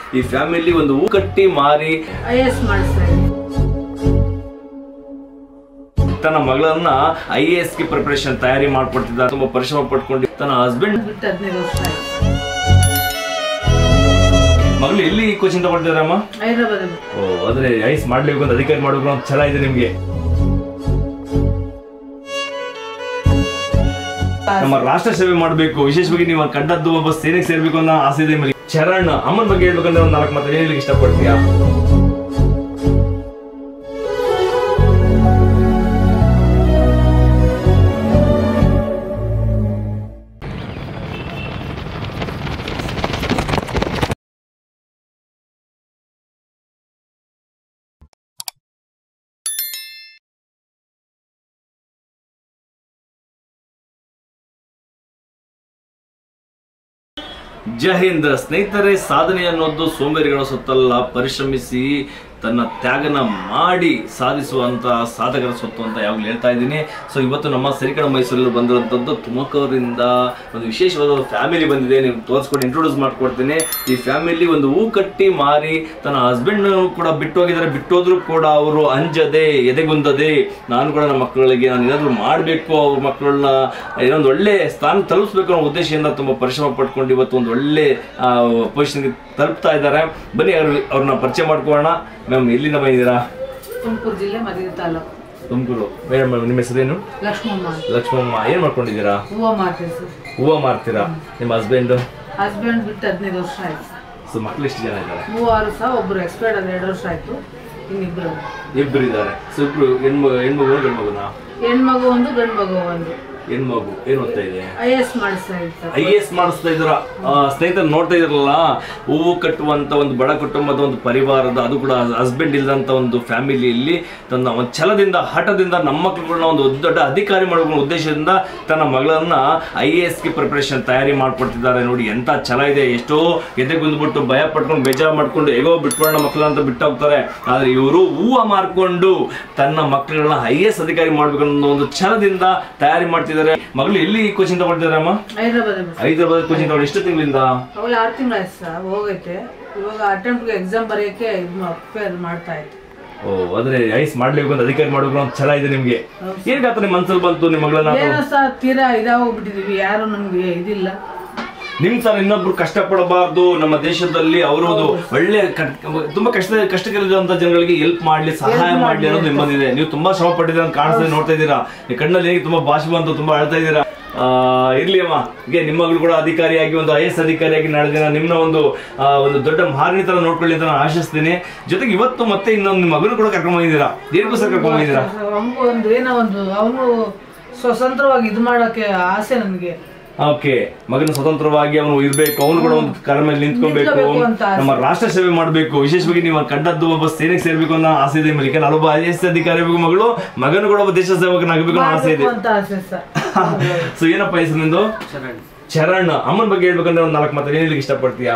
ಈ ಫ್ಯಾಮಿಲಿ ಒಂದು ಹೂ ಕಟ್ಟಿ ಮಾರಿ ಐ ಎಸ್ ಮಾಡಿಸ್ತಾ ಇದ್ದೀನಿ ತನ್ನ ಮಗಳನ್ನ ಐ ಎ ಎಸ್ ಗೆ ಪ್ರಿಪರೇಷನ್ ತಯಾರಿ ಮಾಡ್ಕೊಡ್ತಿದ್ದ ತುಂಬಾ ಪರಿಶ್ರಮ ಪಟ್ಕೊಂಡು ತನ್ನ ಹಸ್ಬೆಂಡ್ ಬಿಟ್ಟು ಹದಿನೈದು ವರ್ಷ ಆಯ್ತು ಮಗಳು ಎಲ್ಲಿ ಕೋಚಿಂಗ್ ತಗೊಳ್ತಿದಾರಮ್ಮ ಹೈದ್ರಾಬಾದ್ ಓ ಆದ್ರೆ ಐಸ್ ಮಾಡ್ಲೇಬೇಕು ಅಂತ ಅಧಿಕಾರಿ ಮಾಡ್ಬೇಕು ಅಂತ ಛಲ ಇದೆ ನಿಮ್ಗೆ ನಮ್ಮ ರಾಷ್ಟ್ರ ಸೇವೆ ಮಾಡಬೇಕು ವಿಶೇಷವಾಗಿ ನೀವು ಕಂಡದ್ದು ಒಬ್ಬ ಸೇನೆಗೆ ಸೇರ್ಬೇಕು ಅನ್ನೋ ಆಸೆ ಇದೆ ನಿಮ್ಮಲ್ಲಿ ಚರಣ್ ಅಮ್ಮನ ಬಗ್ಗೆ ಹೇಳ್ಬೇಕಂದ್ರೆ ಒಂದು ನಾಲ್ಕು ಮಾತು ಹೇಳಲಿಕ್ಕೆ ಇಷ್ಟಪಡ್ತೀಯಾ ಜೈ ಹಿಂದ್ ಸ್ನೇಹಿತರೆ ಸಾಧನೆ ಅನ್ನೋದು ಸೋಂಬೇರಿಗಳ ಸೊತ್ತಲ್ಲ ಪರಿಶ್ರಮಿಸಿ ತನ್ನ ತ್ಯಾಗನ ಮಾಡಿ ಸಾಧಿಸುವಂತ ಸಾಧಕರ ಸೊತ್ತು ಅಂತ ಯಾವಾಗಲೂ ಹೇಳ್ತಾ ಇದ್ದೀನಿ ಸೊ ಇವತ್ತು ನಮ್ಮ ಸರಿಕಡ ಮೈಸೂರಲ್ಲಿ ಬಂದಿರುವಂಥದ್ದು ತುಮಕೂರಿಂದ ಒಂದು ವಿಶೇಷವಾದ ಫ್ಯಾಮಿಲಿ ಬಂದಿದೆ ನೀವು ತೋರಿಸ್ಕೊಂಡು ಇಂಟ್ರೊಡ್ಯೂಸ್ ಮಾಡ್ಕೊಡ್ತೀನಿ ಈ ಫ್ಯಾಮಿಲಿ ಒಂದು ಹೂ ಕಟ್ಟಿ ಮಾರಿ ತನ್ನ ಹಸ್ಬೆಂಡ್ ಕೂಡ ಬಿಟ್ಟು ಹೋಗಿದ್ದಾರೆ ಬಿಟ್ಟೋದ್ರು ಕೂಡ ಅವರು ಅಂಜದೆ ಎದೆಗುಂದದೆ ನಾನು ಕೂಡ ನಮ್ಮ ಮಕ್ಕಳಿಗೆ ನಾನು ಏನಾದರೂ ಮಾಡಬೇಕು ಅವ್ರ ಮಕ್ಕಳನ್ನ ಏನೊಂದು ಒಳ್ಳೆ ಸ್ಥಾನ ತಲುಪಿಸ್ಬೇಕು ಅನ್ನೋ ಉದ್ದೇಶದಿಂದ ತುಂಬ ಪರಿಶ್ರಮ ಪಟ್ಕೊಂಡು ಇವತ್ತು ಒಂದು ಒಳ್ಳೆ ಪೊಸಿಷನ್ಗೆ ತಲುಪ್ತಾ ಇದ್ದಾರೆ ಬನ್ನಿ ಅವ್ರ ಅವ್ರನ್ನ ಪರಿಚಯ ಮಾಡ್ಕೊಳ್ಳೋಣ ಮ್ಯಾಮ್ ಎಲ್ಲಿಂದ ಬಂದಿದ್ದೀರಾ ತುಮಕೂರು ಜಿಲ್ಲೆ ಮದಿಗೆ ತಾಲೂಕು ತುಮಕೂರು ಮೇಡಮ್ ನಿಮ್ಮ ಹೆಸರೇನು ಲಕ್ಷ್ಮಮ್ಮ ಅಂತ. ಲಕ್ಷ್ಮಮ್ಮ ಏನು ಮಾಡ್ಕೊಂಡಿದ್ದೀರಾ ಹೂವು ಮಾರ್ತೀವಿ ಸರ್ ಹೂವು ಮಾರ್ತೀರಾ ನಿಮ್ಮ ಹಸ್ಬೆಂಡ್ ಹಸ್ಬೆಂಡ್ ಬಿಟ್ಟು ಹದಿನೈದು ವರ್ಷ ಆಯ್ತು ಸರ್ ಸೊ ಮಕ್ಳು ಎಷ್ಟು ಜನ ಇದ್ದಾರೆ ಮೂವರು ಸಹ ಒಬ್ರು ಎಕ್ಸ್ಪೈರ್ಡ್ ಆದ ಎರಡು ವರ್ಷ ಆಯ್ತು ಇನ್ನಿಬ್ರು ಇಬ್ಬರು ಇದ್ದಾರೆ ಸೊ ಇಬ್ರು ಹೆಣ್ಮಗು ಹೆಣ್ಮಗು ಗಂಡು ಮಗುನಾ ಹೆಣ್ಮಗು ಒಂದು ಗಂಡು ಮಗು ಒಂದು ಹೆಣ್ಮಗು ಏನು ಓದ್ತಾ ಇದೆ ಐ ಎಸ್ ಮಾಡಿಸ್ತಾ ಇದ್ದೀನಿ ಸರ್ ಐ ಎಸ್ ಮಾಡಿಸ್ತಾ ಇದ್ರ ಸ್ನೇಹಿತರು ನೋಡ್ತಾ ಇದ್ರಲ್ಲ ಹೂವು ಕಟ್ಟುವಂತ ಒಂದು ಬಡ ಕುಟುಂಬದ ಒಂದು ಪರಿವಾರದ ಅದು ಕೂಡ ಹಸ್ಬೆಂಡ್ ಇಲ್ಲದಂತ ಒಂದು ಫ್ಯಾಮಿಲಿಯಲ್ಲಿ ತನ್ನ ಒಂದು ಛಲದಿಂದ ಹಠದಿಂದ ನಮ್ಮ ಮಕ್ಕಳನ್ನ ಒಂದು ದೊಡ್ಡ ಅಧಿಕಾರಿ ಮಾಡಬೇಕು ಉದ್ದೇಶದಿಂದ ತನ್ನ ಮಗಳನ್ನ ಐ ಎ ಎಸ್ ಗೆ ಪ್ರಿಪರೇಷನ್ ತಯಾರಿ ಮಾಡ್ಕೊಡ್ತಿದ್ದಾರೆ ನೋಡಿ ಎಂತ ಛಲ ಇದೆ ಎಷ್ಟೋ ಎದೆಗುಂದ್ಬಿಟ್ಟು ಭಯ ಪಟ್ಕೊಂಡು ಬೇಜಾರು ಮಾಡ್ಕೊಂಡು ಹೇಗೋ ಬಿಟ್ಕೊಳ್ಳೋಣ ಮಕ್ಕಳು ಅಂತ ಬಿಟ್ಟು ಹೋಗ್ತಾರೆ ಆದ್ರೆ ಇವರು ಹೂವು ಮಾರ್ಕೊಂಡು ತನ್ನ ಮಕ್ಕಳನ್ನ ಐ ಎಸ್ ಅಧಿಕಾರಿ ಮಾಡ್ಬೇಕು ಅನ್ನೋ ಒಂದು ಛಲದಿಂದ ತಯಾರಿ ಮಾಡ್ತಿದ್ದಾರೆ ಮಗಳು ಎಲ್ಲಿ ಕೋಚಿಂಗ್ ತಗೊಳ್ತಿದಾರಮ್ಮ ಹೈದ್ರಾಬಾದ್ ಹೈದರಾಬಾದ್ ಕೋಚಿಂಗ್ ತಗೊಂಡು ಎಷ್ಟು ತಿಂಗಳಿಂದ ಅವಳು ಆರು ತಿಂಗಳು ಆಯ್ತು ಸರ್ ಹೋಗೈತೆ ಇವಾಗ ಅಟೆಂಪ್ಟ್ಗೆ ಎಕ್ಸಾಮ್ ಬರೆಯೋಕ್ಕೆ ಇದು ಪ್ರಿಪೇರ್ ಮಾಡ್ತಾ ಇತ್ತು ಓ ಆದ್ರೆ ಐಸ್ ಮಾಡ್ಲೇಬೇಕು ಅಂತ ಅಧಿಕಾರಿ ಮಾಡ್ಬೇಕು ಅಂತ ಛಲ ಇದೆ ನಿಮ್ಗೆ ಏನಾಗ ನಿಮ್ಮ ಮನ್ಸಲ್ಲಿ ಬಂತು ನಿಮ್ಮ ಮಗಳನ್ನ ಏನೋ ಸಹ ತೀರಾ ಇದಾಗೋಗ್ಬಿಟ್ಟಿದೀವಿ ಯಾರು ನಮ್ಗೆ ಇದಿಲ್ಲ ನಿಮ್ ತರ ಇನ್ನೊಬ್ರು ಕಷ್ಟಪಡಬಾರ್ದು ನಮ್ಮ ದೇಶದಲ್ಲಿ ಅವರು ಒಂದು ಒಳ್ಳೆ ಕ- ತುಂಬಾ ಕಷ್ಟ ಕಷ್ಟದಲ್ಲಿರುವಂತ ಜನಗಳಿಗೆ ಹೆಲ್ಪ್ ಮಾಡ್ಲಿ ಸಹಾಯ ಮಾಡ್ಲಿ ಅನ್ನೋದು ನಿಮ್ಮದಿದೆ ನೀವು ತುಂಬಾ ಶ್ರಮ ಪಟ್ಟಿದ್ದೀರ ಅಂತ ಕಾಣಿಸ್ತದೆ ನೋಡ್ತಾ ಇದ್ದೀರಾ ಈ ಕಣ್ಣಲ್ಲಿ ಹೇಗೆ ತುಂಬಾ ಭಾಷೆ ಬಂತು ತುಂಬಾ ಅಳ್ತಾ ಇದ್ದೀರಾ ಆ, ಇರ್ಲಿ ಅಮ್ಮ ಹೀಗೆ ನಿಮ್ಮ ಮಗಳು ಕೂಡ ಅಧಿಕಾರಿಯಾಗಿ ಒಂದು ಐ ಎಸ್ ಅಧಿಕಾರಿಯಾಗಿ ನಾಳೆ ದಿನ ನಿಮ್ನ ಒಂದು ಆ, ಒಂದು ದೊಡ್ಡ ಮಹಾರಾಣಿ ತರ ನೋಡ್ಕೊಳ್ಳಿ ಅಂತ ನಾನು ಆಶಿಸ್ತೀನಿ ಜೊತೆಗೆ ಇವತ್ತು ಮತ್ತೆ ಇನ್ನೊಂದು ನಿಮ್ಮ ಮಗನು ಕೂಡ ಕರ್ಕೊಂಡ್ ಬಂದಿದ್ದೀರಾ ಏನಕ್ಕೋಸ್ಕರ ಕರ್ಕೊಂಡ್ ಬಂದಿದ್ದೀರಾ ಅವನಿಗೂ ಒಂದು ಏನೋ ಒಂದು ಅವನು ಸ್ವತಂತ್ರವಾಗಿ ಇದು ಮಾಡೋಕ್ಕೆ ಆಸೆ ನನಗೆ ಓಕೆ ಮಗನ ಸ್ವತಂತ್ರವಾಗಿ ಅವನು ಇರ್ಬೇಕು ಅವನು ಕೂಡ ಒಂದು ಕಾಲ ಮೇಲೆ ನಿಂತ್ಕೊಬೇಕು ನಿಂತ್ಕೋಬೇಕು ಅಂತ ಆಸೆ. ನಮ್ಮ ರಾಷ್ಟ್ರ ಸೇವೆ ಮಾಡಬೇಕು ವಿಶೇಷವಾಗಿ ನೀವು ಕಂಡದ್ದು ಒಬ್ಬ ಸೇನೆಗೆ ಸೇರ್ಬೇಕು ಅನ್ನೋ ಆಸೆ ಇದೆ ನಿಮ್ಮಲ್ಲಿ ಯಾಕಂದ್ರೆ ಅಲ್ಲೊಬ್ಬ ಐ ಎಸ್ ಅಧಿಕಾರಿ ಆಗಬೇಕು ಮಗಳು ಮಗನು ಕೂಡ ಒಬ್ಬ ದೇಶ ಸೇವಕನಾಗಬೇಕು ಅನ್ನೋ ಆಸೆ ಇದೆ ಅಂತ ಆಸೆ ಸರ್ ಸೊ ಏನಪ್ಪ ಹೆಸರು ನಿಂದು ಚರಣ್ ಅಮ್ಮನ ಬಗ್ಗೆ ಹೇಳ್ಬೇಕಂದ್ರೆ ಒಂದು ನಾಲ್ಕು ಮಾತು ಹೇಳಿಕ್ಕೆ ಇಷ್ಟಪಡ್ತೀಯಾ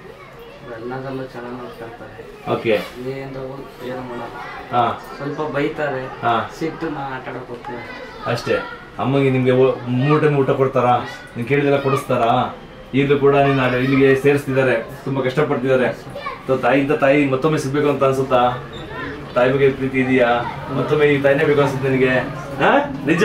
ಬಣ್ಣದಲ್ಲೂ ಚೆನ್ನಾಗಿ ನೋಡ್ಕೊಳ್ತಾರೆ ಓಕೆ ಏನು ಏನು ಮಾಡಲ್ಲ ಹಾ ಸ್ವಲ್ಪ ಬೈತಾರೆ ಹಾ ಸಿಟ್ಟು ನಾ ಆಟ ಆಡಕ್ ಹೋಗ್ತೀನಿ ಅಷ್ಟೇ ಅಮ್ಮಗೆ ನಿಮ್ಗೆ ಓ- ಮೂರು ಟೈಮ್ ಊಟ ಕೊಡ್ತಾರಾ ನೀನ್ ಕೇಳಿದೆಲ್ಲ ಕೊಡಿಸ್ತಾರಾ ಈಗಲೂ ಕೂಡ ನೀನು ಅಲ್ಲಿ- ಇಲ್ಲಿಗೆ ಸೇರಿಸ್ತಿದ್ದಾರೆ ತುಂಬಾ ಕಷ್ಟಪಡ್ತಿದ್ದಾರೆ ಸೊ ತಾಯಿಯಿಂದ ತಾಯಿ ಮತ್ತೊಮ್ಮೆ ಸಿಗ್ಬೇಕು ಅಂತ ಅನ್ಸುತ್ತಾ ತಾಯಿ ಬಗ್ಗೆ ಪ್ರೀತಿ ಇದೆಯಾ ಮತ್ತೊಮ್ಮೆ ಈ ತಾಯಿನೇ ಬೇಕು ಅನ್ಸುತ್ತೆ ನಿನಗೆ ಹಾ ನಿಜ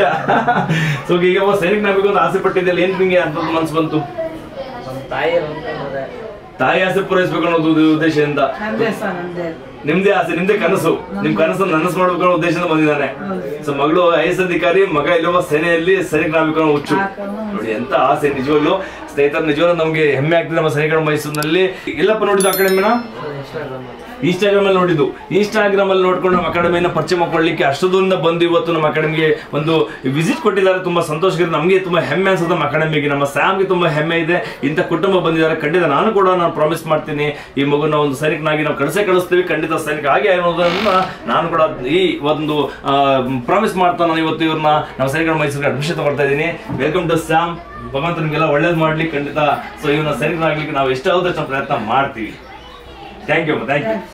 ಸೊ ಈಗ ಒಬ್ಬ ಸೈನಿಕನಾಗಬೇಕು ಅಂತ ಆಸೆ ಪಟ್ಟಿದ್ದೆಲ್ಲ ಏನ್ ನಿಂಗೆ ಅಂತ ಮನ್ಸು ಬಂತು ನಮ್ಮ ತಾಯಿ ಅನ್ಕೊಂಡ್ರೆ ತಾಯಿ ಆಸೆ ಪೂರೈಸ್ಬೇಕು ಅನ್ನೋದು ಉದ್ದ- ಉದ್ದೇಶದಿಂದ ನಂದೇ ಸರ್ ನಂದೇ ನಿಮ್ದೇ ಆಸೆ ನಿಮ್ದೇ ಕನಸು ನಿಮ್ ಕನಸನ್ನು ನನಸು ಮಾಡ್ಬೇಕು ಅನ್ನೋ ಉದ್ದೇಶದಿಂದ ಬಂದಿದ್ದಾನೆ ಸೊ ಮಗಳು ಐ ಎಸ್ ಅಧಿಕಾರಿ ಮಗ ಇಲ್ಲವ ಸೇನೆಯಲ್ಲಿ ಸೈನಿಕನಾಗಬೇಕು ಅನ್ನೋ ಹುಚ್ಚು ನೋಡಿ ಎಂತ ಆಸೆ ನಿಜವಾಗ್ಲು ಸ್ನೇಹಿತರು ನಿಜವಾಗ್ಲೂ ನಮ್ಗೆ ಹೆಮ್ಮೆ ಆಗ್ತದೆ ನಮ್ಮ ಸೈನಿಕರ ಮೈಸೂರಿನಲ್ಲಿ ಎಲ್ಲಪ್ಪ ನೋಡಿದ್ದು ಅಕಾಡೆಮಿನ ಇನ್ಸ್ಟಾಗ್ರಾಮ್ ಇನ್ಸ್ಟಾಗ್ರಾಮ್ ಅಲ್ಲಿ ನೋಡಿದ್ದು ಇನ್ಸ್ಟಾಗ್ರಾಮ್ ಅಲ್ಲಿ ನೋಡ್ಕೊಂಡು ನಮ್ಮ ಅಕಾಡೆಮಿನ ಪರಿಚಯ ಮಾಡ್ಕೊಳ್ಳಿಕ್ಕೆ ಅಷ್ಟು ದೂರದಿಂದ ಬಂದು ಇವತ್ತು ನಮ್ಮ ಅಕಾಡೆಮಿಗೆ ಒಂದು ವಿಸಿಟ್ ಕೊಟ್ಟಿದ್ದಾರೆ ತುಂಬಾ ಸಂತೋಷ ನಮಗೆ ತುಂಬಾ ಹೆಮ್ಮೆ ಅನ್ಸುತ್ತೆ ನಮ್ಮ ಅಕಾಡೆಮಿಗೆ ನಮ್ಮ ಸ್ಯಾಮ್ಗೆ ತುಂಬಾ ಹೆಮ್ಮೆ ಇದೆ ಇಂಥ ಕುಟುಂಬ ಬಂದಿದ್ದಾರೆ ಖಂಡಿತ ನಾನು ಕೂಡ ನಾನು ಪ್ರಾಮಿಸ್ ಮಾಡ್ತೀನಿ ಈ ಮಗುನ ಒಂದು ಸೈನಿಕನಾಗಿ ನಾವು ಕಳಿಸೇ ಕಳಿಸ್ತೀವಿ ಖಂಡಿತ ಸೈನಿಕ ಹಾಗೆ ಅನ್ನೋದನ್ನ ನಾನು ಕೂಡ ಈ ಒಂದು ಪ್ರಾಮಿಸ್ ಮಾಡ್ತಾ ನಾನು ಇವತ್ತು ಇವ್ರನ್ನ ನಮ್ಮ ಸೈನಿಕರ ಮೈಸೂರಿಗೆ ಅಡ್ಮಿಷನ್ ತಗೊಳ್ತಾ ಇದ್ದೀನಿ ವೆಲ್ಕಮ್ ಟು ಸ್ಯಾಮ್ ಭಗವಂತ ನಿಮ್ಗೆಲ್ಲ ಒಳ್ಳೇದು ಮಾಡ್ಲಿ ಖಂಡಿತ ಸೊ ಇವನ್ನ ಸೈನಿಕನಾಗ್ಲಿಕ್ಕೆ ನಾವು ಎಷ್ಟಾಗುತ್ತೆ ಅಷ್ಟು ಪ್ರಯತ್ನ ಮಾಡ್ತೀವಿ ಥ್ಯಾಂಕ್ ಯು ಥ್ಯಾಂಕ್ ಯು